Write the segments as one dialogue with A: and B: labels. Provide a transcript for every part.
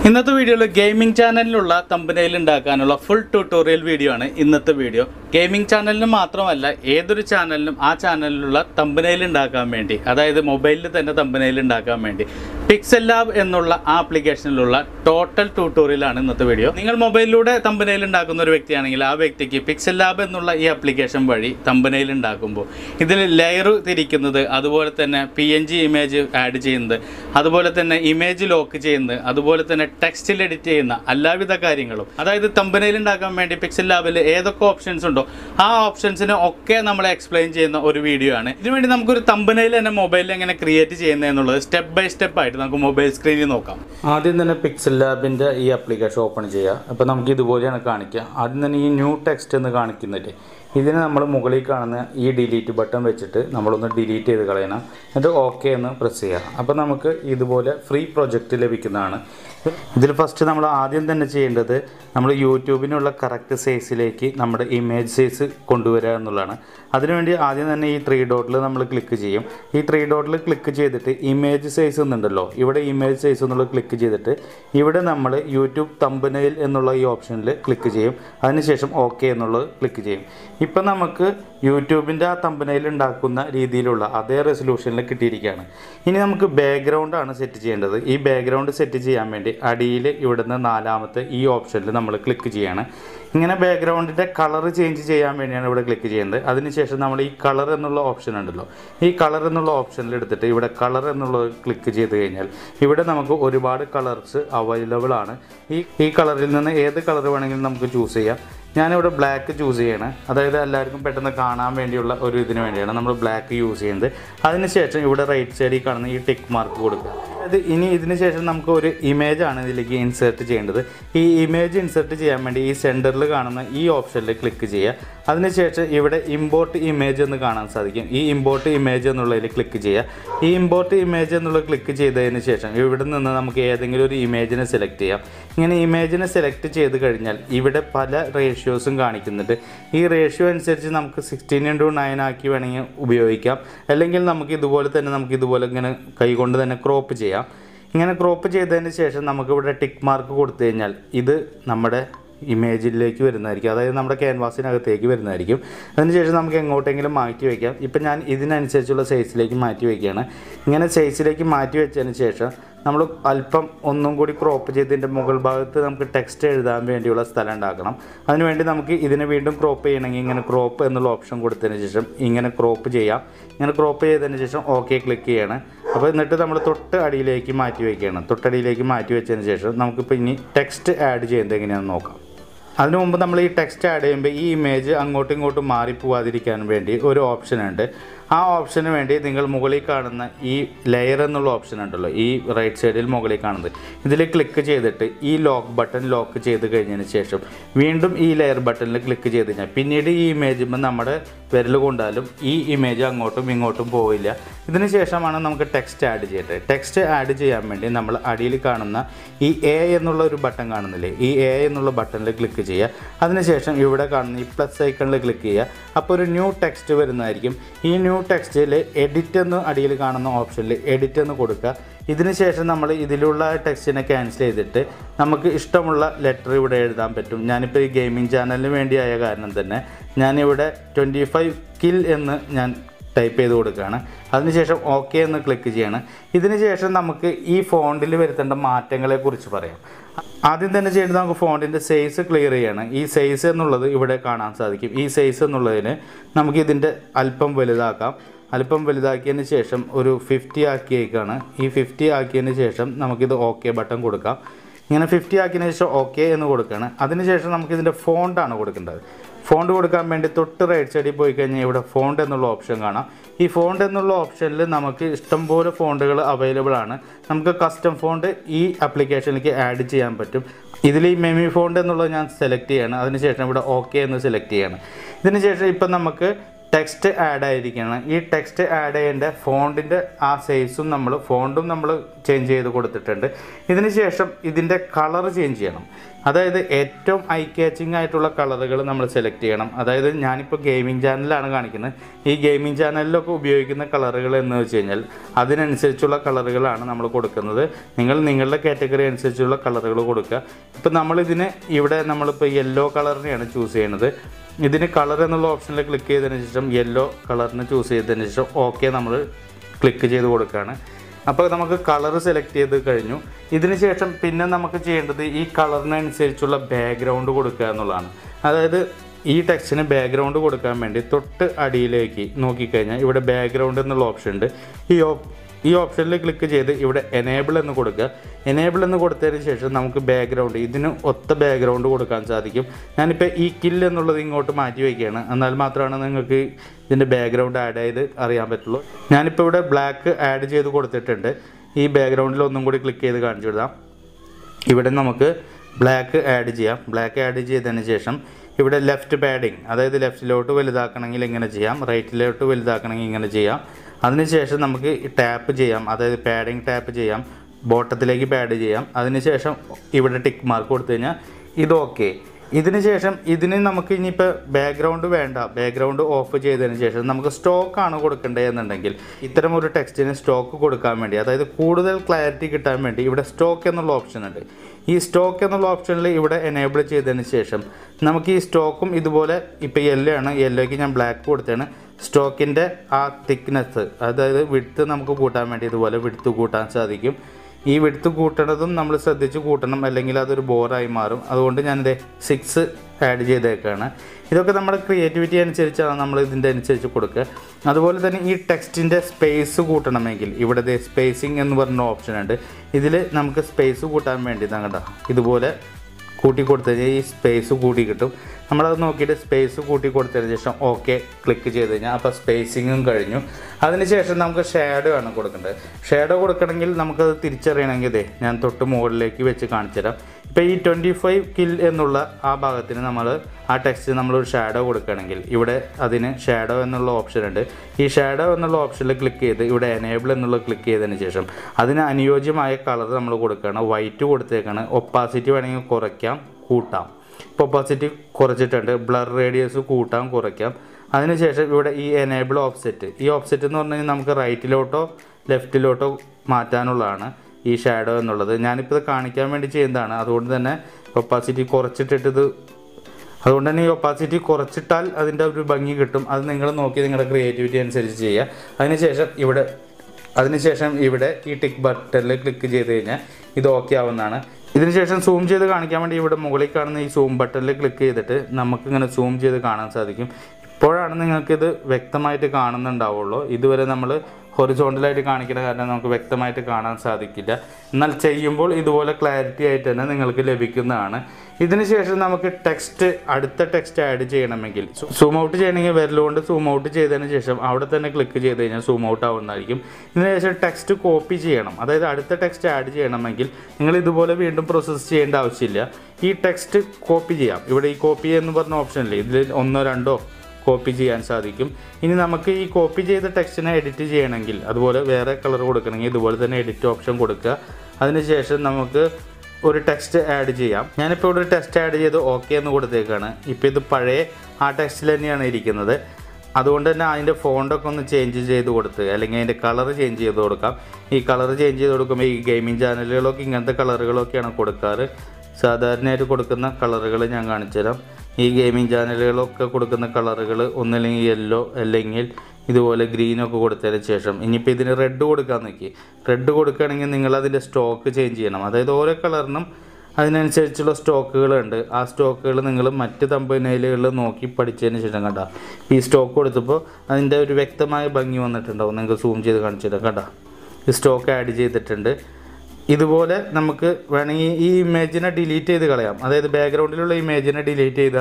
A: ഇന്നത്തെ വീഡിയോയിൽ ഗെയിമിംഗ് ചാനലിലുള്ള തമ്പനയിൽ ഉണ്ടാക്കാനുള്ള ഫുൾ ട്യൂട്ടോറിയൽ വീഡിയോ ആണ് ഇന്നത്തെ വീഡിയോ ഗെയിമിംഗ് ചാനലിന് മാത്രമല്ല ഏതൊരു ചാനലിനും ആ ചാനലിലുള്ള തമ്പനയിൽ ഉണ്ടാക്കാൻ വേണ്ടി അതായത് മൊബൈലിൽ തന്നെ തമ്പനയിൽ ഉണ്ടാക്കാൻ വേണ്ടി പിക്സൽ ലാബ് എന്നുള്ള ആ ആപ്ലിക്കേഷനിലുള്ള ടോട്ടൽ ട്യൂട്ടോറിയലാണ് ഇന്നത്തെ വീഡിയോ നിങ്ങൾ മൊബൈലിലൂടെ തമ്പനയിൽ ഉണ്ടാക്കുന്ന ഒരു വ്യക്തിയാണെങ്കിൽ ആ വ്യക്തിക്ക് പിക്സൽ ലാബ് എന്നുള്ള ഈ ആപ്ലിക്കേഷൻ വഴി തമ്പനയിൽ ഉണ്ടാക്കുമ്പോൾ ഇതിൽ ലെയർ തിരിക്കുന്നത് അതുപോലെ തന്നെ P N G image add ചെയ്യുന്നത് അതുപോലെ തന്നെ ഇമേജ് ലോക്ക് ചെയ്യുന്നത് അതുപോലെ തന്നെ ടെക്സ്റ്റിൽ എഡിറ്റ് ചെയ്യുന്ന എല്ലാവിധ കാര്യങ്ങളും അതായത് തമ്പനയിൽ ഉണ്ടാക്കാൻ വേണ്ടി പിക്സൽ ലാബിൽ ഏതൊക്കെ ഓപ്ഷൻസ് ഉണ്ടോ ആ ഓപ്ഷൻസിനെ ഒക്കെ നമ്മൾ എക്സ്പ്ലെയിൻ ചെയ്യുന്ന ഒരു വീഡിയോ ആണ് ഇതിനുവേണ്ടി നമുക്കൊരു തമ്പനയിൽ തന്നെ മൊബൈലിൽ എങ്ങനെ ക്രിയേറ്റ് ചെയ്യുന്നത് എന്നുള്ളത് സ്റ്റെപ്പ് ബൈ സ്റ്റെപ്പ് ആയിട്ട് നമുക്ക് മൊബൈൽ സ്ക്രീനിൽ നോക്കാം
B: ആദ്യം തന്നെ പിക്സൽ ലാബിൻ്റെ ഈ ആപ്ലിക്കേഷൻ ഓപ്പൺ ചെയ്യുക അപ്പോൾ നമുക്ക് ഇതുപോലെയാണ് കാണിക്കുക ആദ്യം തന്നെ ഈ ന്യൂ ടെക്സ്റ്റ് എന്ന് കാണിക്കുന്നില്ലേ ഇതിന് നമ്മൾ മുകളിൽ കാണുന്ന ഈ ഡിലീറ്റ് ബട്ടൺ വെച്ചിട്ട് നമ്മളൊന്ന് ഡിലീറ്റ് ചെയ്ത് കളയണം എന്നിട്ട് ഓക്കെ എന്ന് പ്രസ് ചെയ്യുക അപ്പോൾ നമുക്ക് ഇതുപോലെ ഫ്രീ പ്രൊജക്റ്റ് ലഭിക്കുന്നതാണ് ഇതിൽ ഫസ്റ്റ് നമ്മൾ ആദ്യം തന്നെ ചെയ്യേണ്ടത് നമ്മൾ യൂട്യൂബിനുള്ള കറക്റ്റ് സൈസിലേക്ക് നമ്മുടെ ഇമേജ് സൈസ് കൊണ്ടുവരിക എന്നുള്ളതാണ് അതിനുവേണ്ടി ആദ്യം തന്നെ ഈ ത്രീ ഡോട്ടിൽ നമ്മൾ ക്ലിക്ക് ചെയ്യും ഈ ത്രീ ഡോട്ടിൽ ക്ലിക്ക് ചെയ്തിട്ട് ഇമേജ് സൈസ് എന്നുണ്ടല്ലോ ഇവിടെ ഇമേജ് സൈസ് എന്നുള്ളത് ക്ലിക്ക് ചെയ്തിട്ട് ഇവിടെ നമ്മൾ യൂട്യൂബ് തമ്പനയിൽ എന്നുള്ള ഈ ഓപ്ഷനിൽ ക്ലിക്ക് ചെയ്യും അതിനുശേഷം ഓക്കെ എന്നുള്ളത് ക്ലിക്ക് ചെയ്യും ഇപ്പം നമുക്ക് യൂട്യൂബിൻ്റെ ആ തമ്പനയിൽ ഉണ്ടാക്കുന്ന രീതിയിലുള്ള അതേ റെസൊല്യൂഷനിൽ കിട്ടിയിരിക്കുകയാണ് ഇനി നമുക്ക് ബാക്ക്ഗ്രൗണ്ട് ആണ് സെറ്റ് ചെയ്യേണ്ടത് ഈ ബാക്ക്ഗ്രൗണ്ട് സെറ്റ് ചെയ്യാൻ വേണ്ടി അടിയിൽ ഇവിടുന്ന് നാലാമത്തെ ഈ ഓപ്ഷനിൽ നമ്മൾ ക്ലിക്ക് ചെയ്യാണ് ഇങ്ങനെ ബാക്ക്ഗ്രൗണ്ടിൻ്റെ കളർ ചേഞ്ച് ചെയ്യാൻ വേണ്ടിയാണ് ഇവിടെ ക്ലിക്ക് ചെയ്യുന്നത് അതിനുശേഷം നമ്മൾ ഈ കളർ എന്നുള്ള ഓപ്ഷൻ ഉണ്ടല്ലോ ഈ കളർ എന്നുള്ള ഓപ്ഷനിൽ എടുത്തിട്ട് ഇവിടെ കളർ എന്നുള്ളത് ക്ലിക്ക് ചെയ്ത് കഴിഞ്ഞാൽ ഇവിടെ നമുക്ക് ഒരുപാട് കളർസ് അവൈലബിൾ ആണ് ഈ ഈ കളറിൽ നിന്ന് ഏത് കളർ വേണമെങ്കിലും നമുക്ക് ചൂസ് ചെയ്യാം ഞാനിവിടെ ബ്ലാക്ക് ചൂസ് ചെയ്യണം അതായത് എല്ലാവർക്കും പെട്ടെന്ന് കാണാൻ വേണ്ടിയുള്ള ഒരു ഇതിന് വേണ്ടിയാണ് നമ്മൾ ബ്ലാക്ക് യൂസ് ചെയ്യുന്നത് അതിനുശേഷം ഇവിടെ റൈറ്റ് സൈഡിൽ കാണുന്ന ഈ ടിക്ക് മാർക്ക് കൊടുക്കുക അതായത് ഇനി ഇതിന് ശേഷം നമുക്ക് ഒരു ഇമേജ് ആണ് ഇതിലേക്ക് ഇൻസേർട്ട് ചെയ്യേണ്ടത് ഈ ഇമേജ് ഇൻസേർട്ട് ചെയ്യാൻ വേണ്ടി ഈ സെൻറ്ററിൽ കാണുന്ന ഈ ഓപ്ഷനിൽ ക്ലിക്ക് ചെയ്യുക അതിനുശേഷം ഇവിടെ ഇമ്പോർട്ട് ഇമേജ് എന്ന് കാണാൻ സാധിക്കും ഈ ഇമ്പോർട്ട് ഇമേജ് എന്നുള്ളതിൽ ക്ലിക്ക് ചെയ്യുക ഈ ഇമ്പോർട്ട് ഇമേജ് എന്നുള്ളത് ക്ലിക്ക് ചെയ്തതിന് ശേഷം ഇവിടെ നിന്ന് നമുക്ക് ഏതെങ്കിലും ഒരു ഇമേജിനെ സെലക്ട് ചെയ്യാം ഇങ്ങനെ ഇമേജിനെ സെലക്ട് ചെയ്ത് കഴിഞ്ഞാൽ ഇവിടെ പല റേഷ്യോസും കാണിക്കുന്നുണ്ട് ഈ റേഷ്യോ അനുസരിച്ച് നമുക്ക് സിക്സ്റ്റീൻ ഇൻറ്റു നയൻ ആക്കി വേണമെങ്കിൽ ഉപയോഗിക്കാം അല്ലെങ്കിൽ നമുക്ക് ഇതുപോലെ തന്നെ നമുക്ക് ഇതുപോലെ ഇങ്ങനെ കൈകൊണ്ട് തന്നെ ക്രോപ്പ് ചെയ്യാം ഇങ്ങനെ ക്രോപ്പ് ചെയ്തതിന് ശേഷം നമുക്ക് ഇവിടെ ടിക്ക് മാർക്ക് കൊടുത്തു കഴിഞ്ഞാൽ ഇത് നമ്മുടെ ഇമേജിലേക്ക് വരുന്നതായിരിക്കും അതായത് നമ്മുടെ ക്യാൻവാസിനകത്തേക്ക് വരുന്നതായിരിക്കും അതിനുശേഷം നമുക്ക് എങ്ങോട്ടെങ്കിലും മാറ്റി വയ്ക്കാം ഇപ്പം ഞാൻ ഇതിനനുസരിച്ചുള്ള സൈസിലേക്ക് മാറ്റി വയ്ക്കുകയാണ് ഇങ്ങനെ സൈസിലേക്ക് മാറ്റി വെച്ചതിന് ശേഷം നമ്മൾ അല്പം ഒന്നും കൂടി ക്രോപ്പ് ചെയ്തതിൻ്റെ മുകൾ ഭാഗത്ത് നമുക്ക് ടെക്സ്റ്റ് എഴുതാൻ വേണ്ടിയുള്ള സ്ഥലം ഉണ്ടാക്കണം അതിനുവേണ്ടി നമുക്ക് ഇതിനെ വീണ്ടും ക്രോപ്പ് ചെയ്യണമെങ്കിൽ ഇങ്ങനെ ക്രോപ്പ് എന്നുള്ള ഓപ്ഷൻ കൊടുത്തതിന് ശേഷം ഇങ്ങനെ ക്രോപ്പ് ചെയ്യാം ഇങ്ങനെ ക്രോപ്പ് ചെയ്തതിന് ശേഷം ഓക്കെ ക്ലിക്ക് ചെയ്യണം അപ്പോൾ എന്നിട്ട് നമ്മൾ തൊട്ട് അടിയിലേക്ക് മാറ്റി വയ്ക്കുകയാണ് തൊട്ടടിയിലേക്ക് മാറ്റി വെച്ചതിന് ശേഷം നമുക്കിപ്പോൾ ഇനി ടെക്സ്റ്റ് ആഡ് ചെയ്യുന്നത് എങ്ങനെയാണെന്ന് നോക്കാം അതിനു മുമ്പ് നമ്മൾ ഈ ടെക്സ്റ്റ് ആഡ് ചെയ്യുമ്പോൾ ഈ ഇമേജ് അങ്ങോട്ടും ഇങ്ങോട്ടും മാറിപ്പോവാതിരിക്കാൻ വേണ്ടി ഒരു ഓപ്ഷൻ ഉണ്ട് ആ ഓപ്ഷന് വേണ്ടി നിങ്ങൾ മുകളിൽ കാണുന്ന ഈ ലെയർ എന്നുള്ള ഓപ്ഷൻ ഉണ്ടല്ലോ ഈ റൈറ്റ് സൈഡിൽ മുകളിൽ കാണുന്നത് ഇതിൽ ക്ലിക്ക് ചെയ്തിട്ട് ഈ ലോക്ക് ബട്ടൺ ലോക്ക് ചെയ്ത് കഴിഞ്ഞതിന് ശേഷം വീണ്ടും ഈ ലെയർ ബട്ടണിൽ ക്ലിക്ക് ചെയ്ത് കഴിഞ്ഞാൽ പിന്നീട് ഈ ഇമേജുമ്പോൾ നമ്മുടെ വിരൽ കൊണ്ടാലും ഈ ഇമേജ് അങ്ങോട്ടും ഇങ്ങോട്ടും പോവില്ല ഇതിന് ശേഷമാണ് നമുക്ക് ടെക്സ്റ്റ് ആഡ് ചെയ്യേണ്ടത് ടെക്സ്റ്റ് ആഡ് ചെയ്യാൻ വേണ്ടി നമ്മൾ അടിയിൽ കാണുന്ന ഈ എ എന്നുള്ള ഒരു ബട്ടൺ കാണുന്നില്ലേ ഈ എ എന്നുള്ള ബട്ടണിൽ ക്ലിക്ക് ചെയ്യുക അതിനുശേഷം ഇവിടെ കാണുന്ന ഈ പ്ലസ് ഐക്കണിൽ ക്ലിക്ക് ചെയ്യുക അപ്പോൾ ഒരു ന്യൂ ടെക്സ്റ്റ് വരുന്നതായിരിക്കും ഈ ന്യൂ ടെക്സ്റ്റിൽ എഡിറ്റ് എന്ന് അടിയിൽ കാണുന്ന ഓപ്ഷനിൽ എഡിറ്റ് എന്ന് കൊടുക്കുക ഇതിന് ശേഷം നമ്മൾ ഇതിലുള്ള ടെക്സ്റ്റിനെ ക്യാൻസൽ ചെയ്തിട്ട് നമുക്ക് ഇഷ്ടമുള്ള ലെറ്റർ ഇവിടെ എഴുതാൻ പറ്റും ഞാനിപ്പോൾ ഈ ഗെയിമിംഗ് ചാനലിന് വേണ്ടിയായ കാരണം തന്നെ ഞാനിവിടെ ട്വൻറ്റി ഫൈവ് കിൽ എന്ന് ഞാൻ ടൈപ്പ് ചെയ്ത് കൊടുക്കുകയാണ് അതിനുശേഷം ഓക്കെ എന്ന് ക്ലിക്ക് ചെയ്യണം ഇതിന് ശേഷം നമുക്ക് ഈ ഫോണ്ടിൽ വരുത്തേണ്ട മാറ്റങ്ങളെക്കുറിച്ച് പറയാം ആദ്യം തന്നെ ചെയ്യേണ്ടത് നമുക്ക് ഫോണ്ടിൻ്റെ സൈസ് ക്ലിയർ ചെയ്യണം ഈ സൈസ് എന്നുള്ളത് ഇവിടെ കാണാൻ സാധിക്കും ഈ സൈസ് എന്നുള്ളതിന് നമുക്ക് ഇതിൻ്റെ അല്പം വലുതാക്കാം അല്പം വലുതാക്കിയതിന് ശേഷം ഒരു ഫിഫ്റ്റി ആക്കിയേക്കാണ് ഈ ഫിഫ്റ്റി ആക്കിയതിന് ശേഷം നമുക്കിത് ഓക്കെ ബട്ടൺ കൊടുക്കാം ഇങ്ങനെ ഫിഫ്റ്റി ആക്കിയതിന് ശേഷം ഓക്കെ എന്ന് കൊടുക്കുകയാണ് അതിനുശേഷം നമുക്കിതിൻ്റെ ഫോണ്ടാണ് കൊടുക്കേണ്ടത് ഫോണ്ട് കൊടുക്കാൻ വേണ്ടി തൊട്ട് റൈറ്റ് സൈഡിൽ പോയി കഴിഞ്ഞാൽ ഇവിടെ ഫോണ്ട് എന്നുള്ള ഓപ്ഷൻ കാണാം ഈ ഫോണ്ട് എന്നുള്ള ഓപ്ഷനിൽ നമുക്ക് ഇഷ്ടംപോലെ ഫോണ്ടുകൾ അവൈലബിൾ ആണ് നമുക്ക് കസ്റ്റം ഫോണ്ട് ഈ ആപ്ലിക്കേഷനിലേക്ക് ആഡ് ചെയ്യാൻ പറ്റും ഇതിൽ ഈ മെമി ഫോണ്ട് എന്നുള്ളത് ഞാൻ സെലക്ട് ചെയ്യണം അതിനുശേഷം ഇവിടെ ഓക്കെ എന്ന് സെലക്ട് ചെയ്യണം ഇതിന് ശേഷം ഇപ്പം നമുക്ക് ടെക്സ്റ്റ് ആഡ് ആയിരിക്കണം ഈ ടെക്സ്റ്റ് ആഡ് ചെയ്യേണ്ട ഫോണ്ടിൻ്റെ ആ സൈസും നമ്മൾ ഫോണ്ടും നമ്മൾ ചേഞ്ച് ചെയ്ത് കൊടുത്തിട്ടുണ്ട് ഇതിന് ശേഷം ഇതിൻ്റെ കളർ ചേഞ്ച് ചെയ്യണം അതായത് ഏറ്റവും ഐ ക്യാച്ചിങ് ആയിട്ടുള്ള കളറുകൾ നമ്മൾ സെലക്ട് ചെയ്യണം അതായത് ഞാനിപ്പോൾ ഗെയിമിംഗ് ചാനലിലാണ് കാണിക്കുന്നത് ഈ ഗെയിമിംഗ് ചാനലിലൊക്കെ ഉപയോഗിക്കുന്ന കളറുകൾ എന്ന് വെച്ച് കഴിഞ്ഞാൽ അതിനനുസരിച്ചുള്ള കളറുകളാണ് നമ്മൾ കൊടുക്കുന്നത് നിങ്ങൾ നിങ്ങളുടെ കാറ്റഗറി അനുസരിച്ചുള്ള കളറുകൾ കൊടുക്കുക ഇപ്പം നമ്മളിതിന് ഇവിടെ നമ്മളിപ്പോൾ യെല്ലോ കളറിനെയാണ് ചൂസ് ചെയ്യുന്നത് ഇതിന് കളർ എന്നുള്ള ഓപ്ഷനിൽ ക്ലിക്ക് ചെയ്തതിന് ശേഷം യെല്ലോ കളറിന് ചൂസ് ചെയ്തതിന് ശേഷം ഓക്കെ നമ്മൾ ക്ലിക്ക് ചെയ്ത് കൊടുക്കുകയാണ് അപ്പോൾ നമുക്ക് കളർ സെലക്ട് ചെയ്ത് കഴിഞ്ഞു ഇതിന് ശേഷം പിന്നെ നമുക്ക് ചെയ്യേണ്ടത് ഈ കളറിനനുസരിച്ചുള്ള ബാക്ക്ഗ്രൗണ്ട് കൊടുക്കുക എന്നുള്ളതാണ് അതായത് ഈ ടെക്സ്റ്റിന് ബാക്ക്ഗ്രൗണ്ട് കൊടുക്കാൻ വേണ്ടി തൊട്ട് അടിയിലേക്ക് നോക്കിക്കഴിഞ്ഞാൽ ഇവിടെ ബാക്ക്ഗ്രൗണ്ട് എന്നുള്ള ഓപ്ഷൻ ഉണ്ട് ഈ ഓപ് ഈ ഓപ്ഷനിൽ ക്ലിക്ക് ചെയ്ത് ഇവിടെ എനേബിൾ എന്ന് കൊടുക്കുക എനേബിൾ എന്ന് കൊടുത്തതിന് ശേഷം നമുക്ക് ബാക്ക്ഗ്രൗണ്ട് ഇതിന് ഒത്ത ബാക്ക്ഗ്രൗണ്ട് കൊടുക്കാൻ സാധിക്കും ഞാനിപ്പോൾ ഈ കിൽ എന്നുള്ളത് ഇങ്ങോട്ട് മാറ്റി വയ്ക്കുകയാണ് എന്നാൽ മാത്രമാണ് നിങ്ങൾക്ക് ഇതിൻ്റെ ബാക്ക്ഗ്രൗണ്ട് ആഡ് ചെയ്ത് അറിയാൻ പറ്റുള്ളൂ ഞാനിപ്പോൾ ഇവിടെ ബ്ലാക്ക് ആഡ് ചെയ്ത് കൊടുത്തിട്ടുണ്ട് ഈ ബാക്ക്ഗ്രൗണ്ടിൽ ഒന്നും കൂടി ക്ലിക്ക് ചെയ്ത് കാണിച്ചു വിടാം ഇവിടെ നമുക്ക് ബ്ലാക്ക് ആഡ് ചെയ്യാം ബ്ലാക്ക് ആഡ് ചെയ്തതിന് ശേഷം ഇവിടെ ലെഫ്റ്റ് പാഡിങ് അതായത് ലെഫ്റ്റിലോട്ട് വലുതാക്കണമെങ്കിൽ ഇങ്ങനെ ചെയ്യാം റൈറ്റിലോട്ട് വലുതാക്കണമെങ്കിൽ ഇങ്ങനെ ചെയ്യാം അതിനുശേഷം നമുക്ക് ടാപ്പ് ചെയ്യാം അതായത് പാഡിങ് ടാപ്പ് ചെയ്യാം ബോട്ടത്തിലേക്ക് പാഡ് ചെയ്യാം അതിനുശേഷം ഇവിടെ ടിക്ക് മാർക്ക് കൊടുത്തു കഴിഞ്ഞാൽ ഇത് ഓക്കെ ഇതിന് ശേഷം ഇതിന് നമുക്ക് ഇനിയിപ്പോൾ ബാക്ക്ഗ്രൗണ്ട് വേണ്ട ബാക്ക്ഗ്രൗണ്ട് ഓഫ് ചെയ്തതിന് ശേഷം നമുക്ക് സ്റ്റോക്കാണ് കൊടുക്കേണ്ടത് എന്നുണ്ടെങ്കിൽ ഇത്തരം ഒരു ടെക്സ്റ്റിന് സ്റ്റോക്ക് കൊടുക്കാൻ വേണ്ടി അതായത് കൂടുതൽ ക്ലാരിറ്റി കിട്ടാൻ വേണ്ടി ഇവിടെ സ്റ്റോക്ക് എന്നുള്ള ഓപ്ഷൻ ഉണ്ട് ഈ സ്റ്റോക്ക് എന്നുള്ള ഓപ്ഷനിൽ ഇവിടെ എനേബിൾ ചെയ്തതിന് ശേഷം നമുക്ക് ഈ സ്റ്റോക്കും ഇതുപോലെ ഇപ്പോൾ യെല്ലോ ആണ് യെല്ലോയ്ക്ക് ഞാൻ ബ്ലാക്ക് കൊടുത്താണ് സ്റ്റോക്കിൻ്റെ ആ തിക്നെസ് അതായത് വിടുത്ത് നമുക്ക് കൂട്ടാൻ വേണ്ടി ഇതുപോലെ വിടുത്ത് കൂട്ടാൻ സാധിക്കും ഈ വിടുത്ത് കൂട്ടണതും നമ്മൾ ശ്രദ്ധിച്ച് കൂട്ടണം അല്ലെങ്കിൽ അതൊരു ബോറായി മാറും അതുകൊണ്ട് ഞാനിത് സിക്സ് ആഡ് ചെയ്തേക്കാണ് ഇതൊക്കെ നമ്മുടെ ക്രിയേറ്റിവിറ്റി അനുസരിച്ചാണ് നമ്മൾ ഇതിൻ്റെ അനുസരിച്ച് കൊടുക്കുക അതുപോലെ തന്നെ ഈ ടെക്സ്റ്റിൻ്റെ സ്പേസ് കൂട്ടണമെങ്കിൽ ഇവിടെ സ്പേസിങ് എന്ന് പറഞ്ഞ ഓപ്ഷൻ ഉണ്ട് ഇതിൽ നമുക്ക് സ്പേസ് കൂട്ടാൻ വേണ്ടി കണ്ട ഇതുപോലെ കൂട്ടി കൊടുത്തു കഴിഞ്ഞാൽ ഈ സ്പേസ് കൂട്ടി കിട്ടും നമ്മളത് നോക്കിയിട്ട് സ്പേസ് കൂട്ടി കൊടുത്തതിന് ശേഷം ഓക്കെ ക്ലിക്ക് ചെയ്ത് കഴിഞ്ഞാൽ അപ്പോൾ സ്പേസിങ്ങും കഴിഞ്ഞു അതിനുശേഷം നമുക്ക് ഷാഡോ ആണ് കൊടുക്കേണ്ടത് ഷാഡോ കൊടുക്കണമെങ്കിൽ നമുക്കത് തിരിച്ചറിയണമെങ്കിൽ ഇതേ ഞാൻ തൊട്ട് മുകളിലേക്ക് വെച്ച് കാണിച്ചു തരാം ഇപ്പോൾ ഈ ട്വൻറ്റി ഫൈവ് കിൽ എന്നുള്ള ആ ഭാഗത്തിന് നമ്മൾ ആ ടെക്സ്റ്റ് നമ്മളൊരു ഷാഡോ കൊടുക്കുകയാണെങ്കിൽ ഇവിടെ അതിന് ഷാഡോ എന്നുള്ള ഓപ്ഷൻ ഉണ്ട് ഈ ഷാഡോ എന്നുള്ള ഓപ്ഷനിൽ ക്ലിക്ക് ചെയ്ത് ഇവിടെ എനേബിൾ എന്നുള്ള ക്ലിക്ക് ചെയ്തതിന് ശേഷം അതിന് അനുയോജ്യമായ കളർ നമ്മൾ കൊടുക്കുകയാണ് വൈറ്റ് കൊടുത്തേക്കാണ് ഒപ്പാസിറ്റി വേണമെങ്കിൽ കുറയ്ക്കാം കൂട്ടാം ഇപ്പോൾ ഒപ്പാസിറ്റി കുറച്ചിട്ടുണ്ട് ബ്ലർ റേഡിയസ് കൂട്ടാം കുറയ്ക്കാം അതിനുശേഷം ഇവിടെ ഈ എനേബിൾ ഓഫ്സെറ്റ് ഈ ഓഫ്സെറ്റ് എന്ന് പറഞ്ഞു കഴിഞ്ഞാൽ നമുക്ക് റൈറ്റിലോട്ടോ ലെഫ്റ്റിലോട്ടോ മാറ്റാനുള്ളതാണ് ഈ ഷാഡോ എന്നുള്ളത് ഞാനിപ്പോൾ ഇത് കാണിക്കാൻ വേണ്ടി ചെയ്യുന്നതാണ് അതുകൊണ്ട് തന്നെ ഒപ്പാസിറ്റി കുറച്ചിട്ടിട്ട് ഇത് അതുകൊണ്ട് തന്നെ ഈ ഒപ്പാസിറ്റി കുറച്ചിട്ടാൽ അതിൻ്റെ ഒരു ഭംഗി കിട്ടും അത് നിങ്ങൾ നോക്കി നിങ്ങളുടെ ക്രിയേറ്റിവിറ്റി അനുസരിച്ച് ചെയ്യുക അതിനുശേഷം ഇവിടെ അതിനുശേഷം ഇവിടെ ഈ ടിക്ക് ബട്ടണിൽ ക്ലിക്ക് ചെയ്ത് കഴിഞ്ഞാൽ ഇത് ഓക്കെ ആവുന്നതാണ് ഇതിനുശേഷം സൂം ചെയ്ത് കാണിക്കാൻ വേണ്ടി ഇവിടെ മുകളിൽ കാണുന്ന ഈ സൂം ബട്ടണിൽ ക്ലിക്ക് ചെയ്തിട്ട് നമുക്കിങ്ങനെ സൂം ചെയ്ത് കാണാൻ സാധിക്കും ഇപ്പോഴാണ് നിങ്ങൾക്കിത് വ്യക്തമായിട്ട് കാണുന്നുണ്ടാവുള്ളൂ ഇതുവരെ നമ്മൾ ഹൊറിസോണ്ടലായിട്ട് കാണിക്കുന്ന കാരണം നമുക്ക് വ്യക്തമായിട്ട് കാണാൻ സാധിക്കില്ല എന്നാൽ ചെയ്യുമ്പോൾ ഇതുപോലെ ക്ലാരിറ്റി ആയിട്ട് തന്നെ നിങ്ങൾക്ക് ലഭിക്കുന്നതാണ് ഇതിന് ശേഷം നമുക്ക് ടെക്സ്റ്റ് അടുത്ത ടെക്സ്റ്റ് ആഡ് ചെയ്യണമെങ്കിൽ സൂം ഔട്ട് ചെയ്യണമെങ്കിൽ വിരലുകൊണ്ട് സൂം ഔട്ട് ചെയ്തതിന് ശേഷം അവിടെ തന്നെ ക്ലിക്ക് ചെയ്ത് കഴിഞ്ഞാൽ സൂം ഔട്ട് ആവുന്നതായിരിക്കും ഇതിന് ശേഷം ടെക്സ്റ്റ് കോപ്പി ചെയ്യണം അതായത് അടുത്ത ടെക്സ്റ്റ് ആഡ് ചെയ്യണമെങ്കിൽ നിങ്ങൾ ഇതുപോലെ വീണ്ടും പ്രോസസ്സ് ചെയ്യേണ്ട ആവശ്യമില്ല ഈ ടെക്സ്റ്റ് കോപ്പി ചെയ്യാം ഇവിടെ ഈ കോപ്പി എന്ന് പറഞ്ഞ ഓപ്ഷനില്ലേ ഇതിൽ ഒന്നോ രണ്ടോ കോപ്പി ചെയ്യാൻ സാധിക്കും ഇനി നമുക്ക് ഈ കോപ്പി ചെയ്ത ടെക്സ്റ്റിനെ എഡിറ്റ് ചെയ്യണമെങ്കിൽ അതുപോലെ വേറെ കളർ കൊടുക്കണമെങ്കിൽ ഇതുപോലെ തന്നെ എഡിറ്റ് ഓപ്ഷൻ കൊടുക്കുക അതിനുശേഷം നമുക്ക് ഒരു ടെക്സ്റ്റ് ആഡ് ചെയ്യാം ഞാനിപ്പോൾ ഇവിടെ ഒരു ടെക്സ്റ്റ് ആഡ് ചെയ്ത് ഓക്കെ എന്ന് കൊടുത്തേക്കാണ് ഇപ്പോൾ ഇത് പഴയ ആ ടെക്സ്റ്റിൽ തന്നെയാണ് ഇരിക്കുന്നത് അതുകൊണ്ട് തന്നെ അതിൻ്റെ ഫോണ്ടൊക്കെ ഒന്ന് ചേഞ്ച് ചെയ്ത് കൊടുത്ത് അല്ലെങ്കിൽ അതിൻ്റെ കളർ ചേഞ്ച് ചെയ്ത് കൊടുക്കാം ഈ കളർ ചേഞ്ച് ചെയ്ത് കൊടുക്കുമ്പോൾ ഈ ഗെയിമിംഗ് ചാനലുകളൊക്കെ ഇങ്ങനത്തെ കളറുകളൊക്കെയാണ് കൊടുക്കാറ് സാധാരണയായിട്ട് കൊടുക്കുന്ന കളറുകൾ ഞാൻ കാണിച്ചു തരാം ഈ ഗെയിമിംഗ് ചാനലുകളൊക്കെ കൊടുക്കുന്ന കളറുകൾ ഒന്നല്ലെങ്കിൽ യെല്ലോ അല്ലെങ്കിൽ ഇതുപോലെ ഗ്രീനൊക്കെ കൊടുത്തതിന് ശേഷം ഇനിയിപ്പോൾ ഇതിന് റെഡ് കൊടുക്കാൻ നോക്കി റെഡ് കൊടുക്കുകയാണെങ്കിൽ നിങ്ങൾ അതിൻ്റെ സ്റ്റോക്ക് ചേഞ്ച് ചെയ്യണം അതായത് ഓരോ കളറിനും അതിനനുസരിച്ചുള്ള സ്റ്റോക്കുകളുണ്ട് ആ സ്റ്റോക്കുകൾ നിങ്ങൾ മറ്റ് തമ്പനയിലുകളിൽ നോക്കി പഠിച്ചതിന് ശേഷം കണ്ട ഈ സ്റ്റോക്ക് കൊടുത്തപ്പോൾ അതിൻ്റെ ഒരു വ്യക്തമായ ഭംഗി വന്നിട്ടുണ്ടാവും നിങ്ങൾക്ക് സൂം ചെയ്ത് കാണിച്ചു തരാം കണ്ട ഈ സ്റ്റോക്ക് ആഡ് ചെയ്തിട്ടുണ്ട് ഇതുപോലെ നമുക്ക് വേണമെങ്കിൽ ഈ ഇമേജിനെ ഡിലീറ്റ് ചെയ്ത് കളയാം അതായത് ബാക്ക്ഗ്രൗണ്ടിലുള്ള ഇമേജിനെ ഡിലീറ്റ് ചെയ്താൽ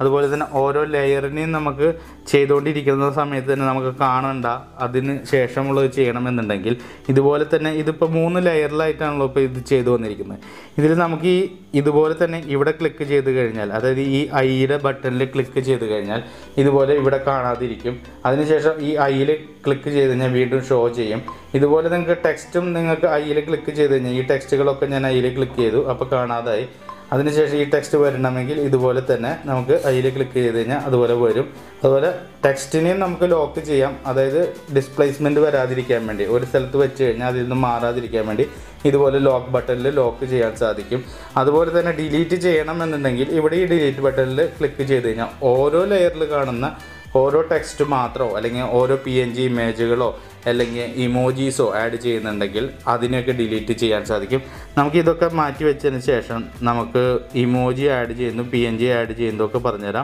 B: അതുപോലെ തന്നെ ഓരോ ലെയറിനെയും നമുക്ക് ചെയ്തുകൊണ്ടിരിക്കുന്ന സമയത്ത് തന്നെ നമുക്ക് കാണണ്ട അതിന് ശേഷമുള്ളത് ചെയ്യണമെന്നുണ്ടെങ്കിൽ ഇതുപോലെ തന്നെ ഇതിപ്പോൾ മൂന്ന് ലെയറിലായിട്ടാണല്ലോ ഇപ്പോൾ ഇത് ചെയ്തു വന്നിരിക്കുന്നത് ഇതിൽ നമുക്ക് ഈ ഇതുപോലെ തന്നെ ഇവിടെ ക്ലിക്ക് ചെയ്ത് കഴിഞ്ഞാൽ അതായത് ഈ ഐയുടെ ബട്ടണിൽ ക്ലിക്ക് ചെയ്ത് കഴിഞ്ഞാൽ ഇതുപോലെ ഇവിടെ കാണാതിരിക്കും അതിനുശേഷം ഈ ഐയിൽ ക്ലിക്ക് ചെയ്ത് കഴിഞ്ഞാൽ വീണ്ടും ഷോ ചെയ്യും ഇതുപോലെ നിങ്ങൾക്ക് ടെക്സ്റ്റും നിങ്ങൾക്ക് ഐയിൽ ക്ലിക്ക് ചെയ്ത് കഴിഞ്ഞാൽ ഈ ടെക്സ്റ്റുകളൊക്കെ ഞാൻ ഐയിൽ ക്ലിക്ക് ചെയ്തു അപ്പോൾ കാണാതായി അതിനുശേഷം ഈ ടെക്സ്റ്റ് വരണമെങ്കിൽ ഇതുപോലെ തന്നെ നമുക്ക് അതിൽ ക്ലിക്ക് ചെയ്ത് കഴിഞ്ഞാൽ അതുപോലെ വരും അതുപോലെ ടെക്സ്റ്റിനെയും നമുക്ക് ലോക്ക് ചെയ്യാം അതായത് ഡിസ്പ്ലേസ്മെൻറ്റ് വരാതിരിക്കാൻ വേണ്ടി ഒരു സ്ഥലത്ത് വെച്ച് കഴിഞ്ഞാൽ അതിൽ നിന്ന് മാറാതിരിക്കാൻ വേണ്ടി ഇതുപോലെ ലോക്ക് ബട്ടണിൽ ലോക്ക് ചെയ്യാൻ സാധിക്കും അതുപോലെ തന്നെ ഡിലീറ്റ് ചെയ്യണം എന്നുണ്ടെങ്കിൽ ഇവിടെ ഈ ഡിലീറ്റ് ബട്ടണിൽ ക്ലിക്ക് ചെയ്ത് കഴിഞ്ഞാൽ ഓരോ ലെയറിൽ കാണുന്ന ഓരോ ടെക്സ്റ്റ് മാത്രമോ അല്ലെങ്കിൽ ഓരോ പി എൻ ജി ഇമേജുകളോ അല്ലെങ്കിൽ ഇമോജീസോ ആഡ് ചെയ്യുന്നുണ്ടെങ്കിൽ അതിനെയൊക്കെ ഡിലീറ്റ് ചെയ്യാൻ സാധിക്കും നമുക്ക് ഇതൊക്കെ മാറ്റി വെച്ചതിന് ശേഷം നമുക്ക് ഇമോജി ആഡ് ചെയ്യുന്നു പി എൻ ജി ആഡ് ചെയ്യുന്നതൊക്കെ പറഞ്ഞുതരാം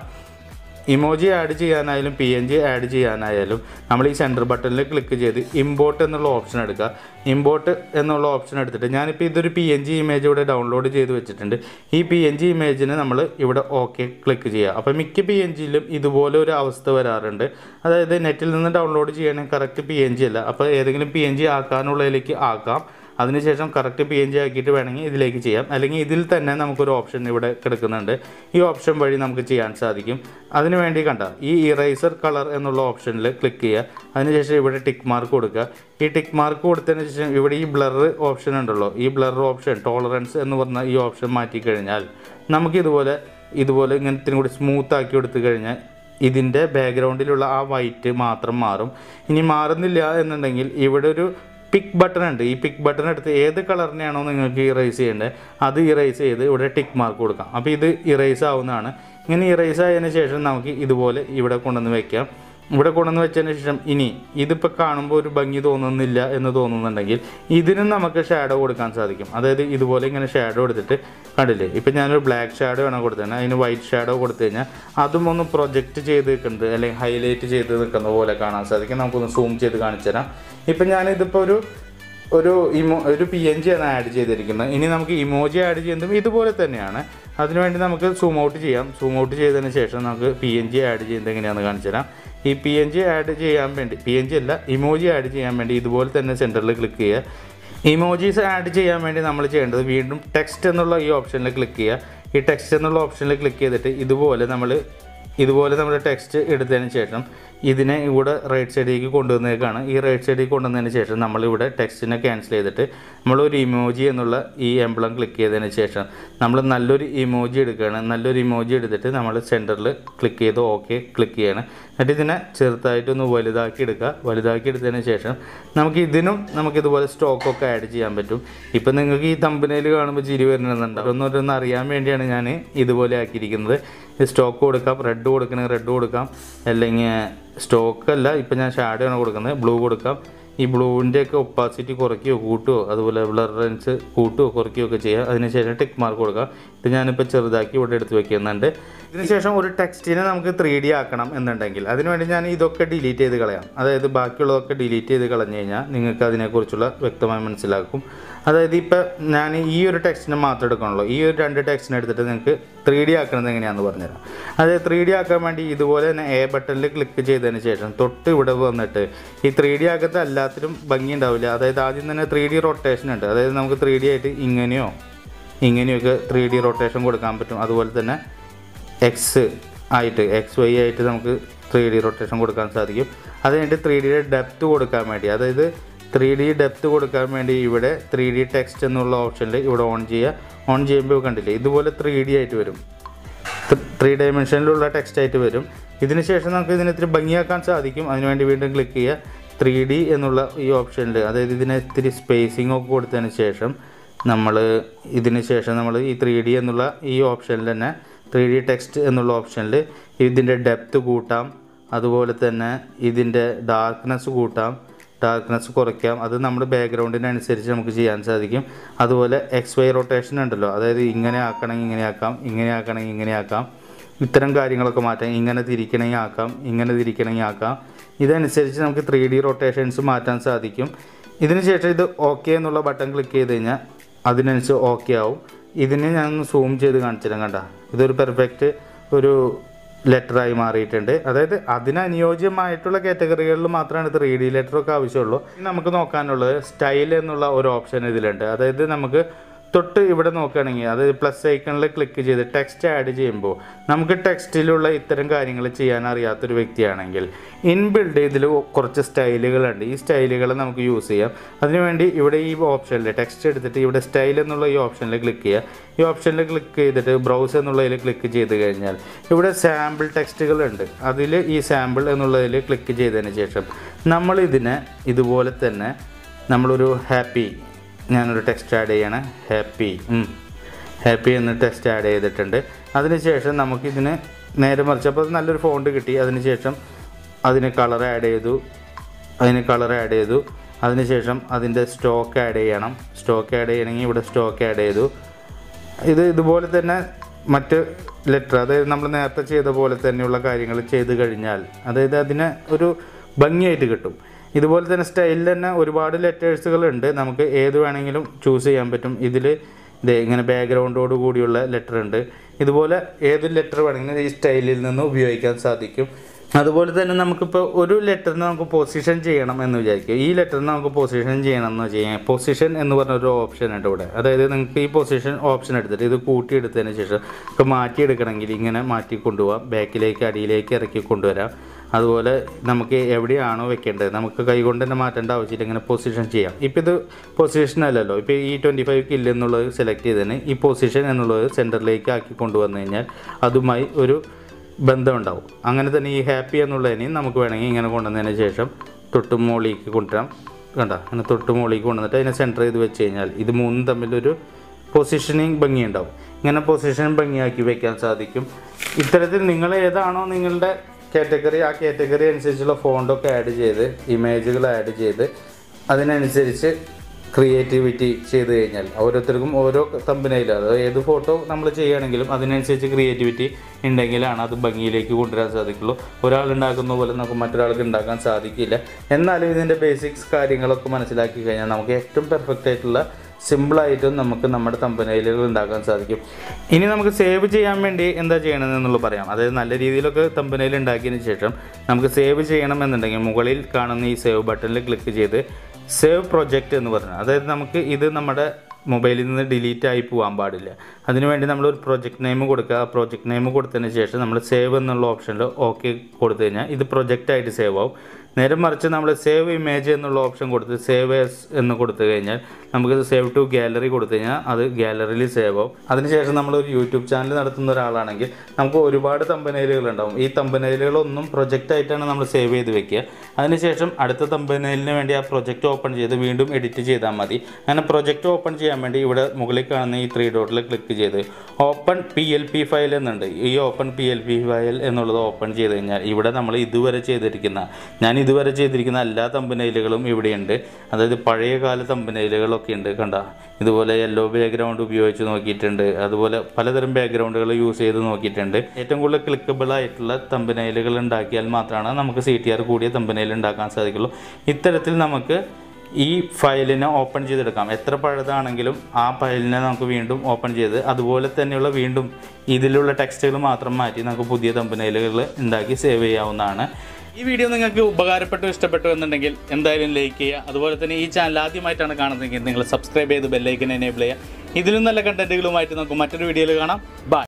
B: ഇമോജി ആഡ് ചെയ്യാനായാലും പി എൻ ജി ആഡ് ചെയ്യാനായാലും നമ്മൾ ഈ സെൻറ്റർ ബട്ടണിൽ ക്ലിക്ക് ചെയ്ത് ഇമ്പോർട്ട് എന്നുള്ള ഓപ്ഷൻ എടുക്കുക ഇമ്പോർട്ട് എന്നുള്ള ഓപ്ഷൻ എടുത്തിട്ട് ഞാനിപ്പോൾ ഇതൊരു പി എൻ ജി ഇമേജ് ഇവിടെ ഡൗൺലോഡ് ചെയ്ത് വെച്ചിട്ടുണ്ട് ഈ പി എൻ ജി ഇമേജിന് നമ്മൾ ഇവിടെ ഓക്കെ ക്ലിക്ക് ചെയ്യുക അപ്പോൾ മിക്ക പി എൻ ജിയിലും ഇതുപോലെ ഒരു അവസ്ഥ വരാറുണ്ട് അതായത് നെറ്റിൽ നിന്ന് ഡൗൺലോഡ് ചെയ്യണമെങ്കിൽ കറക്റ്റ് പി എൻ ജി അല്ല അപ്പോൾ ഏതെങ്കിലും പി എൻ ജി ആക്കാനുള്ളതിലേക്ക് ആക്കാം അതിനുശേഷം കറക്റ്റ് പി എൻ ജി ആക്കിയിട്ട് വേണമെങ്കിൽ ഇതിലേക്ക് ചെയ്യാം അല്ലെങ്കിൽ ഇതിൽ തന്നെ നമുക്കൊരു ഓപ്ഷൻ ഇവിടെ കിടക്കുന്നുണ്ട് ഈ ഓപ്ഷൻ വഴി നമുക്ക് ചെയ്യാൻ സാധിക്കും അതിന് വേണ്ടി കണ്ട ഈ ഇറേസർ കളർ എന്നുള്ള ഓപ്ഷനിൽ ക്ലിക്ക് ചെയ്യുക അതിനുശേഷം ഇവിടെ ടിക്ക് മാർക്ക് കൊടുക്കുക ഈ ടിക്ക് മാർക്ക് കൊടുത്തതിന് ശേഷം ഇവിടെ ഈ ബ്ലർ ഓപ്ഷൻ ഉണ്ടല്ലോ ഈ ബ്ലർ ഓപ്ഷൻ ടോളറൻസ് എന്ന് പറഞ്ഞ ഈ ഓപ്ഷൻ മാറ്റി കഴിഞ്ഞാൽ നമുക്ക് ഇതുപോലെ ഇതുപോലെ ഇങ്ങനത്തെ കൂടി സ്മൂത്ത് ആക്കി കൊടുത്തു കഴിഞ്ഞാൽ ഇതിൻ്റെ ബാക്ക്ഗ്രൗണ്ടിലുള്ള ആ വൈറ്റ് മാത്രം മാറും ഇനി മാറുന്നില്ല എന്നുണ്ടെങ്കിൽ ഇവിടെ ഒരു പിക്ക് ബട്ടൺ ഉണ്ട് ഈ പിക്ക് ബട്ടൺ എടുത്ത് ഏത് കളറിനെയാണോ നിങ്ങൾക്ക് ഇറേസ് ചെയ്യേണ്ടത് അത് ഇറേസ് ചെയ്ത് ഇവിടെ ടിക്ക് മാർക്ക് കൊടുക്കാം അപ്പോൾ ഇത് ഇറേസ് ആവുന്നതാണ് ഇങ്ങനെ ഇറേസ് ആയതിനു ശേഷം നമുക്ക് ഇതുപോലെ ഇവിടെ കൊണ്ടുവന്ന് വെക്കാം ഇവിടെ കൊണ്ടുവന്ന് വെച്ചതിന് ശേഷം ഇനി ഇതിപ്പോൾ കാണുമ്പോൾ ഒരു ഭംഗി തോന്നുന്നില്ല എന്ന് തോന്നുന്നുണ്ടെങ്കിൽ ഇതിനും നമുക്ക് ഷാഡോ കൊടുക്കാൻ സാധിക്കും അതായത് ഇതുപോലെ ഇങ്ങനെ ഷാഡോ എടുത്തിട്ട് കണ്ടില്ലേ ഇപ്പം ഞാനൊരു ബ്ലാക്ക് ഷാഡോ ആണ് കൊടുത്തത് അതിന് വൈറ്റ് ഷാഡോ കൊടുത്തു കഴിഞ്ഞാൽ അതും ഒന്ന് പ്രൊജക്റ്റ് ചെയ്ത് നിൽക്കുന്നത് അല്ലെങ്കിൽ ഹൈലൈറ്റ് ചെയ്ത് നിൽക്കുന്ന പോലെ കാണാൻ സാധിക്കും നമുക്കൊന്ന് സൂം ചെയ്ത് കാണിച്ചു തരാം ഇപ്പം ഞാനിതിപ്പോൾ ഒരു ഒരു ഇമോ ഒരു പി എൻ ജി ആണ് ആഡ് ചെയ്തിരിക്കുന്നത് ഇനി നമുക്ക് ഇമോജി ആഡ് ചെയ്യുന്നതും ഇതുപോലെ തന്നെയാണ് അതിനുവേണ്ടി നമുക്ക് സൂം ഔട്ട് ചെയ്യാം സൂം ഔട്ട് ചെയ്തതിന് ശേഷം നമുക്ക് പി എൻ ജി ആഡ് ചെയ്യുന്നത് എങ്ങനെയാണെന്ന് കാണിച്ചു തരാം ഈ പി എൻ ജി ആഡ് ചെയ്യാൻ വേണ്ടി പി എൻ ജി അല്ല ഇമോജി ആഡ് ചെയ്യാൻ വേണ്ടി ഇതുപോലെ തന്നെ സെൻറ്ററിൽ ക്ലിക്ക് ചെയ്യുക ഇമോജീസ് ആഡ് ചെയ്യാൻ വേണ്ടി നമ്മൾ ചെയ്യേണ്ടത് വീണ്ടും ടെക്സ്റ്റ് എന്നുള്ള ഈ ഓപ്ഷനിൽ ക്ലിക്ക് ചെയ്യുക ഈ ടെക്സ്റ്റ് എന്നുള്ള ഓപ്ഷനിൽ ക്ലിക്ക് ചെയ്തിട്ട് ഇതുപോലെ നമ്മൾ ഇതുപോലെ നമ്മൾ ടെക്സ്റ്റ് എടുത്തതിന് ശേഷം ഇതിനെ ഇവിടെ റൈറ്റ് സൈഡിലേക്ക് കൊണ്ടുവന്നേക്കാണ് ഈ റൈറ്റ് സൈഡിലേക്ക് കൊണ്ടുവന്നതിന് ശേഷം നമ്മളിവിടെ ടെക്സ്റ്റിനെ ക്യാൻസൽ ചെയ്തിട്ട് നമ്മളൊരു ഇമോജി എന്നുള്ള ഈ എംബ്ലം ക്ലിക്ക് ചെയ്തതിന് ശേഷം നമ്മൾ നല്ലൊരു ഇമോജി എടുക്കുകയാണ് നല്ലൊരു ഇമോജി എടുത്തിട്ട് നമ്മൾ സെൻറ്ററിൽ ക്ലിക്ക് ചെയ്ത് ഓക്കെ ക്ലിക്ക് ചെയ്യണം എന്നിട്ട് ഇതിനെ ചെറുതായിട്ടൊന്ന് വലുതാക്കി എടുക്കുക വലുതാക്കി എടുത്തതിന് ശേഷം നമുക്ക് ഇതിനും നമുക്ക് ഇതുപോലെ സ്റ്റോക്കൊക്കെ ആഡ് ചെയ്യാൻ പറ്റും ഇപ്പം നിങ്ങൾക്ക് ഈ തമ്പനയിൽ കാണുമ്പോൾ ചിരി വരുന്നുണ്ടാവും ഒന്നൊരൊന്ന് അറിയാൻ വേണ്ടിയാണ് ഞാൻ ഇതുപോലെ ആക്കിയിരിക്കുന്നത് ഈ സ്റ്റോക്ക് കൊടുക്കാം റെഡ് കൊടുക്കണമെങ്കിൽ റെഡ് കൊടുക്കാം അല്ലെങ്കിൽ സ്റ്റോക്ക് അല്ല ഇപ്പം ഞാൻ ഷാഡോ ആണ് കൊടുക്കുന്നത് ബ്ലൂ കൊടുക്കാം ഈ ബ്ലൂവിൻ്റെ ഒക്കെ ഒപ്പാസിറ്റി കുറയ്ക്കുകയോ കൂട്ടുകയോ അതുപോലെ ബ്ലറൻസ് കൂട്ടുകയോ കുറയ്ക്കുകയോ ഒക്കെ ചെയ്യാം അതിനുശേഷം ടിക്ക് മാർക്ക് കൊടുക്കുക ഇത് ഞാനിപ്പോൾ ചെറുതാക്കി ഇവിടെ എടുത്ത് വെക്കുന്നുണ്ട് ഇതിനുശേഷം ഒരു ടെക്സ്റ്റിനെ നമുക്ക് ത്രീ ഡി ആക്കണം എന്നുണ്ടെങ്കിൽ അതിനുവേണ്ടി ഞാൻ ഇതൊക്കെ ഡിലീറ്റ് ചെയ്ത് കളയാം അതായത് ബാക്കിയുള്ളതൊക്കെ ഡിലീറ്റ് ചെയ്ത് കളഞ്ഞു കഴിഞ്ഞാൽ നിങ്ങൾക്ക് അതിനെക്കുറിച്ചുള്ള വ്യക്തമായി മനസ്സിലാക്കും അതായത് ഇപ്പോൾ ഞാൻ ഈ ഒരു ടെക്സ്റ്റിനെ മാത്രം എടുക്കണല്ലോ ഈ ഒരു രണ്ട് ടെക്സ്റ്റിനെ എടുത്തിട്ട് നിങ്ങൾക്ക് ത്രീ ഡി ആക്കുന്നത് എങ്ങനെയാണെന്ന് പറഞ്ഞുതരാം അതായത് ത്രീ ഡി ആക്കാൻ വേണ്ടി ഇതുപോലെ തന്നെ എ ബട്ടണിൽ ക്ലിക്ക് ചെയ്തതിന് ശേഷം തൊട്ട് ഇവിടെ വന്നിട്ട് ഈ ത്രീ ഡി ആക്കത്തെ എല്ലാത്തിലും ഭംഗി ഉണ്ടാവില്ല അതായത് ആദ്യം തന്നെ ത്രീ ഡി റൊട്ടേഷൻ ഉണ്ട് അതായത് നമുക്ക് ത്രീ ഡി ആയിട്ട് ഇങ്ങനെയോ ഇങ്ങനെയൊക്കെ ത്രീ ഡി റൊട്ടേഷൻ കൊടുക്കാൻ പറ്റും അതുപോലെ തന്നെ എക്സ് ആയിട്ട് എക്സ് വൈ ആയിട്ട് നമുക്ക് ത്രീ ഡി റൊട്ടേഷൻ കൊടുക്കാൻ സാധിക്കും അത് കഴിഞ്ഞിട്ട് ത്രീ ഡിയുടെ ഡെപ്ത് കൊടുക്കാൻ വേണ്ടി അതായത് ത്രീ ഡി ഡെപ്ത് കൊടുക്കാൻ വേണ്ടി ഇവിടെ ത്രീ ഡി ടെക്സ്റ്റ് എന്നുള്ള ഓപ്ഷനിൽ ഇവിടെ ഓൺ ചെയ്യുക ഓൺ ചെയ്യുമ്പോൾ കണ്ടില്ലേ ഇതുപോലെ ത്രീ ഡി ആയിട്ട് വരും ത്രീ ഡയമെൻഷനിലുള്ള ടെക്സ്റ്റ് ആയിട്ട് വരും ഇതിന് ശേഷം നമുക്ക് ഇതിനെ ഇത്തിരി ഭംഗിയാക്കാൻ സാധിക്കും അതിനുവേണ്ടി വീണ്ടും ക്ലിക്ക് ചെയ്യുക ത്രീ ഡി എന്നുള്ള ഈ ഓപ്ഷനിൽ അതായത് ഇതിനെ ഇത്തിരി സ്പേസിംഗ് ഒക്കെ കൊടുത്തതിന് ശേഷം നമ്മൾ ഇതിന് ശേഷം നമ്മൾ ഈ ത്രീ ഡി എന്നുള്ള ഈ ഓപ്ഷനിൽ തന്നെ ത്രീ ഡി ടെക്സ്റ്റ് എന്നുള്ള ഓപ്ഷനിൽ ഇതിൻ്റെ ഡെപ്ത് കൂട്ടാം അതുപോലെ തന്നെ ഇതിൻ്റെ ഡാർക്ക്നെസ് കൂട്ടാം ഡാർക്ക്നെസ് കുറയ്ക്കാം അത് നമ്മുടെ ബാക്ക്ഗ്രൗണ്ടിനനുസരിച്ച് നമുക്ക് ചെയ്യാൻ സാധിക്കും അതുപോലെ എക്സ് വൈ റൊട്ടേഷൻ ഉണ്ടല്ലോ അതായത് ഇങ്ങനെ ആക്കണമെങ്കിൽ ഇങ്ങനെ ആക്കാം ഇങ്ങനെ ആക്കണമെങ്കിൽ ഇങ്ങനെ ആക്കാം ഇത്തരം കാര്യങ്ങളൊക്കെ മാറ്റാം ഇങ്ങനെ തിരിക്കണമെങ്കിൽ ആക്കാം ഇങ്ങനെ തിരിക്കണമെങ്കിൽ ആക്കാം ഇതനുസരിച്ച് നമുക്ക് ത്രീ ഡി റൊട്ടേഷൻസ് മാറ്റാൻ സാധിക്കും ഇതിന് ശേഷം ഇത് ഓക്കെ എന്നുള്ള ബട്ടൺ ക്ലിക്ക് ചെയ്ത് കഴിഞ്ഞാൽ അതിനനുസരിച്ച് ഓക്കെ ആവും ഇതിനെ ഞാൻ സൂം ചെയ്ത് കാണിച്ചു തരാം കണ്ട ഇതൊരു പെർഫെക്റ്റ് ഒരു ലെറ്ററായി മാറിയിട്ടുണ്ട് അതായത് അതിന് അനുയോജ്യമായിട്ടുള്ള കാറ്റഗറികളിൽ മാത്രമാണ് ത്രീ ഡി ലെറ്ററൊക്കെ ആവശ്യമുള്ളൂ ഇനി നമുക്ക് നോക്കാനുള്ളത് സ്റ്റൈൽ എന്നുള്ള ഒരു ഓപ്ഷൻ ഇതിലുണ്ട് അതായത് നമുക്ക് തൊട്ട് ഇവിടെ നോക്കുകയാണെങ്കിൽ അത് പ്ലസ് ഐക്കണിൽ ക്ലിക്ക് ചെയ്ത് ടെക്സ്റ്റ് ആഡ് ചെയ്യുമ്പോൾ നമുക്ക് ടെക്സ്റ്റിലുള്ള ഇത്തരം കാര്യങ്ങൾ ചെയ്യാൻ അറിയാത്തൊരു വ്യക്തിയാണെങ്കിൽ ഇൻബിൽഡ് ഇതിൽ കുറച്ച് സ്റ്റൈലുകളുണ്ട് ഈ സ്റ്റൈലുകൾ നമുക്ക് യൂസ് ചെയ്യാം അതിനുവേണ്ടി ഇവിടെ ഈ ഓപ്ഷനിൽ ടെക്സ്റ്റ് എടുത്തിട്ട് ഇവിടെ സ്റ്റൈൽ എന്നുള്ള ഈ ഓപ്ഷനിൽ ക്ലിക്ക് ചെയ്യുക ഈ ഓപ്ഷനിൽ ക്ലിക്ക് ചെയ്തിട്ട് ബ്രൗസ് എന്നുള്ളതിൽ ക്ലിക്ക് ചെയ്ത് കഴിഞ്ഞാൽ ഇവിടെ സാമ്പിൾ ടെക്സ്റ്റുകളുണ്ട് അതിൽ ഈ സാമ്പിൾ എന്നുള്ളതിൽ ക്ലിക്ക് ചെയ്തതിന് ശേഷം നമ്മളിതിനെ ഇതുപോലെ തന്നെ നമ്മളൊരു ഹാപ്പി ഞാനൊരു ടെക്സ്റ്റ് ആഡ് ചെയ്യണം ഹാപ്പി ഹാപ്പി എന്ന് ടെക്സ്റ്റ് ആഡ് ചെയ്തിട്ടുണ്ട് അതിനുശേഷം നമുക്കിതിന് നേരെ മറിച്ച് അപ്പോൾ നല്ലൊരു ഫോണ്ട് കിട്ടി അതിനുശേഷം അതിന് കളർ ആഡ് ചെയ്തു അതിന് കളർ ആഡ് ചെയ്തു അതിനുശേഷം അതിൻ്റെ സ്റ്റോക്ക് ആഡ് ചെയ്യണം സ്റ്റോക്ക് ആഡ് ചെയ്യണമെങ്കിൽ ഇവിടെ സ്റ്റോക്ക് ആഡ് ചെയ്തു ഇത് ഇതുപോലെ തന്നെ മറ്റ് ലെറ്റർ അതായത് നമ്മൾ നേരത്തെ ചെയ്ത പോലെ തന്നെയുള്ള കാര്യങ്ങൾ ചെയ്ത് കഴിഞ്ഞാൽ അതായത് അതിന് ഒരു ഭംഗിയായിട്ട് കിട്ടും ഇതുപോലെ തന്നെ സ്റ്റൈലിൽ തന്നെ ഒരുപാട് ലെറ്റേഴ്സുകളുണ്ട് നമുക്ക് ഏത് വേണമെങ്കിലും ചൂസ് ചെയ്യാൻ പറ്റും ഇതിൽ ഇത് ഇങ്ങനെ ബാക്ക്ഗ്രൗണ്ടോട് കൂടിയുള്ള ലെറ്റർ ഉണ്ട് ഇതുപോലെ ഏത് ലെറ്റർ വേണമെങ്കിലും ഈ സ്റ്റൈലിൽ നിന്ന് ഉപയോഗിക്കാൻ സാധിക്കും അതുപോലെ തന്നെ നമുക്കിപ്പോൾ ഒരു ലെറ്ററിന് നമുക്ക് പൊസിഷൻ ചെയ്യണം എന്ന് വിചാരിക്കുക ഈ ലെറ്ററിന് നമുക്ക് പൊസിഷൻ ചെയ്യണം എന്ന് ചെയ്യാം പൊസിഷൻ എന്ന് പറഞ്ഞ ഒരു ഓപ്ഷൻ ഉണ്ട് ഇവിടെ അതായത് നിങ്ങൾക്ക് ഈ പൊസിഷൻ ഓപ്ഷൻ എടുത്തിട്ട് ഇത് കൂട്ടിയെടുത്തതിന് ശേഷം ഇപ്പോൾ മാറ്റിയെടുക്കണമെങ്കിൽ ഇങ്ങനെ മാറ്റി കൊണ്ടുപോകാം ബാക്കിലേക്ക് അടിയിലേക്ക് ഇറക്കി കൊണ്ടുവരാം അതുപോലെ നമുക്ക് എവിടെയാണോ വെക്കേണ്ടത് നമുക്ക് കൈകൊണ്ട് തന്നെ മാറ്റേണ്ട ആവശ്യമില്ല ഇങ്ങനെ പൊസിഷൻ ചെയ്യാം ഇപ്പോൾ ഇത് പൊസിഷൻ അല്ലല്ലോ ഇപ്പോൾ ഈ ട്വൻറ്റി ഫൈവ് കില്ല് എന്നുള്ളത് സെലക്ട് ചെയ്തതിന് ഈ പൊസിഷൻ എന്നുള്ളത് സെൻറ്ററിലേക്ക് ആക്കി കൊണ്ടുവന്നു കഴിഞ്ഞാൽ അതുമായി ഒരു ബന്ധമുണ്ടാവും അങ്ങനെ തന്നെ ഈ ഹാപ്പി എന്നുള്ളതിനെയും നമുക്ക് വേണമെങ്കിൽ ഇങ്ങനെ കൊണ്ടുവന്നതിന് ശേഷം തൊട്ട് മുകളിലേക്ക് കൊണ്ടുവരാം കണ്ട അങ്ങനെ തൊട്ട് മുകളിലേക്ക് കൊണ്ടുവന്നിട്ട് അതിനെ സെൻറ്റർ ചെയ്ത് വെച്ച് കഴിഞ്ഞാൽ ഇത് മൂന്നും തമ്മിലൊരു പൊസിഷനിങ് ഭംഗിയുണ്ടാവും ഇങ്ങനെ പൊസിഷൻ ഭംഗിയാക്കി വെക്കാൻ സാധിക്കും ഇത്തരത്തിൽ നിങ്ങൾ ഏതാണോ നിങ്ങളുടെ കാറ്റഗറി ആ കാറ്റഗറി അനുസരിച്ചുള്ള ഫോണ്ടൊക്കെ ആഡ് ചെയ്ത് ഇമേജുകൾ ആഡ് ചെയ്ത് അതിനനുസരിച്ച് ക്രിയേറ്റിവിറ്റി ചെയ്ത് കഴിഞ്ഞാൽ ഓരോരുത്തർക്കും ഓരോ തമ്പനയിലും അതായത് ഏത് ഫോട്ടോ നമ്മൾ ചെയ്യുകയാണെങ്കിലും അതിനനുസരിച്ച് ക്രിയേറ്റിവിറ്റി ഉണ്ടെങ്കിലാണ് അത് ഭംഗിയിലേക്ക് കൊണ്ടുവരാൻ സാധിക്കുള്ളൂ ഒരാൾ ഉണ്ടാക്കുന്ന പോലെ നമുക്ക് മറ്റൊരാൾക്ക് ഉണ്ടാക്കാൻ സാധിക്കില്ല എന്നാലും ഇതിൻ്റെ ബേസിക്സ് കാര്യങ്ങളൊക്കെ മനസ്സിലാക്കി കഴിഞ്ഞാൽ നമുക്ക് ഏറ്റവും പെർഫെക്റ്റ് ആയിട്ടുള്ള സിമ്പിളായിട്ടും നമുക്ക് നമ്മുടെ തമ്പനയിലുകൾ ഉണ്ടാക്കാൻ സാധിക്കും ഇനി നമുക്ക് സേവ് ചെയ്യാൻ വേണ്ടി എന്താ ചെയ്യണമെന്നുള്ളത് പറയാം അതായത് നല്ല രീതിയിലൊക്കെ തമ്പനയിൽ ഉണ്ടാക്കിയതിന് ശേഷം നമുക്ക് സേവ് ചെയ്യണം എന്നുണ്ടെങ്കിൽ മുകളിൽ കാണുന്ന ഈ സേവ് ബട്ടണിൽ ക്ലിക്ക് ചെയ്ത് സേവ് പ്രൊജക്റ്റ് എന്ന് പറഞ്ഞാൽ അതായത് നമുക്ക് ഇത് നമ്മുടെ മൊബൈലിൽ നിന്ന് ഡിലീറ്റ് ആയി പോകാൻ പാടില്ല അതിനുവേണ്ടി നമ്മൾ ഒരു പ്രൊജക്റ്റ് നെയിം കൊടുക്കുക ആ പ്രൊജക്റ്റ് നെയിം കൊടുത്തതിന് ശേഷം നമ്മൾ സേവ് എന്നുള്ള ഓപ്ഷനിൽ ഓക്കെ കൊടുത്തു കഴിഞ്ഞാൽ ഇത് പ്രൊജക്റ്റ് ആയിട്ട് സേവ് ആവും നേരെ മറിച്ച് നമ്മൾ സേവ് ഇമേജ് എന്നുള്ള ഓപ്ഷൻ കൊടുത്ത് സേവ് എസ് എന്ന് കൊടുത്തു കഴിഞ്ഞാൽ നമുക്കിത് സേവ് ടു ഗാലറി കൊടുത്തു കഴിഞ്ഞാൽ അത് ഗാലറിയിൽ സേവ് ആവും അതിനുശേഷം നമ്മൾ ഒരു യൂട്യൂബ് ചാനൽ നടത്തുന്ന ഒരാളാണെങ്കിൽ നമുക്ക് ഒരുപാട് തമ്പനയിലുകൾ ഉണ്ടാവും ഈ തമ്പനയിലുകളൊന്നും പ്രൊജക്റ്റ് ആയിട്ടാണ് നമ്മൾ സേവ് ചെയ്ത് വെക്കുക അതിനുശേഷം അടുത്ത തമ്പനയിലിന് വേണ്ടി ആ പ്രൊജക്റ്റ് ഓപ്പൺ ചെയ്ത് വീണ്ടും എഡിറ്റ് ചെയ്താൽ മതി അങ്ങനെ പ്രൊജക്റ്റ് ഓപ്പൺ ചെയ്യാൻ വേണ്ടി ഇവിടെ മുകളിൽ കാണുന്ന ഈ ത്രീ ഡോട്ടിൽ ക്ലിക്ക് ചെയ്ത് open P L P file എന്നുണ്ട് ഈ open P L P file എന്നുള്ളത് ഓപ്പൺ ചെയ്ത് കഴിഞ്ഞാൽ ഇവിടെ നമ്മൾ ഇതുവരെ ചെയ്തിരിക്കുന്ന ഞാൻ ഇതുവരെ ചെയ്തിരിക്കുന്ന എല്ലാ തമ്പനയിലുകളും ഇവിടെയുണ്ട് അതായത് പഴയ കാല തമ്പനയിലുകളൊക്കെ ഉണ്ട് കണ്ട ഇതുപോലെ യെല്ലോ ബാക്ക്ഗ്രൗണ്ട് ഉപയോഗിച്ച് നോക്കിയിട്ടുണ്ട് അതുപോലെ പലതരം ബാക്ക്ഗ്രൗണ്ടുകൾ യൂസ് ചെയ്ത് നോക്കിയിട്ടുണ്ട് ഏറ്റവും കൂടുതൽ ക്ലിക്കബിൾ ആയിട്ടുള്ള തമ്പനയിലുകൾ ഉണ്ടാക്കിയാൽ മാത്രമാണ് നമുക്ക് സി ടി ആർ കൂടിയ തമ്പനയിൽ ഉണ്ടാക്കാൻ സാധിക്കുള്ളൂ ഇത്തരത്തിൽ നമുക്ക് ഈ ഫയലിനെ ഓപ്പൺ ചെയ്തെടുക്കാം എത്ര പഴയതാണെങ്കിലും ആ ഫയലിനെ നമുക്ക് വീണ്ടും ഓപ്പൺ ചെയ്ത് അതുപോലെ തന്നെയുള്ള വീണ്ടും ഇതിലുള്ള ടെക്സ്റ്റുകൾ മാത്രം മാറ്റി നമുക്ക് പുതിയ തമ്പനയിലുകൾ ഉണ്ടാക്കി സേവ് ചെയ്യാവുന്നതാണ്
A: ഈ വീഡിയോ നിങ്ങൾക്ക് ഉപകാരപ്പെട്ടു ഇഷ്ടപ്പെട്ടു എന്നുണ്ടെങ്കിൽ എന്തായാലും ലൈക്ക് ചെയ്യുക അതുപോലെ തന്നെ ഈ ചാനൽ ആദ്യമായിട്ടാണ് കാണുന്നതെങ്കിൽ നിങ്ങൾ സബ്സ്ക്രൈബ് ചെയ്ത് ബെല്ലൈക്കൻ എനേബിൾ ചെയ്യുക ഇതിലും നല്ല കണ്ടന്റുകളുമായിട്ട് നമുക്ക് മറ്റൊരു വീഡിയോയിൽ കാണാം ബൈ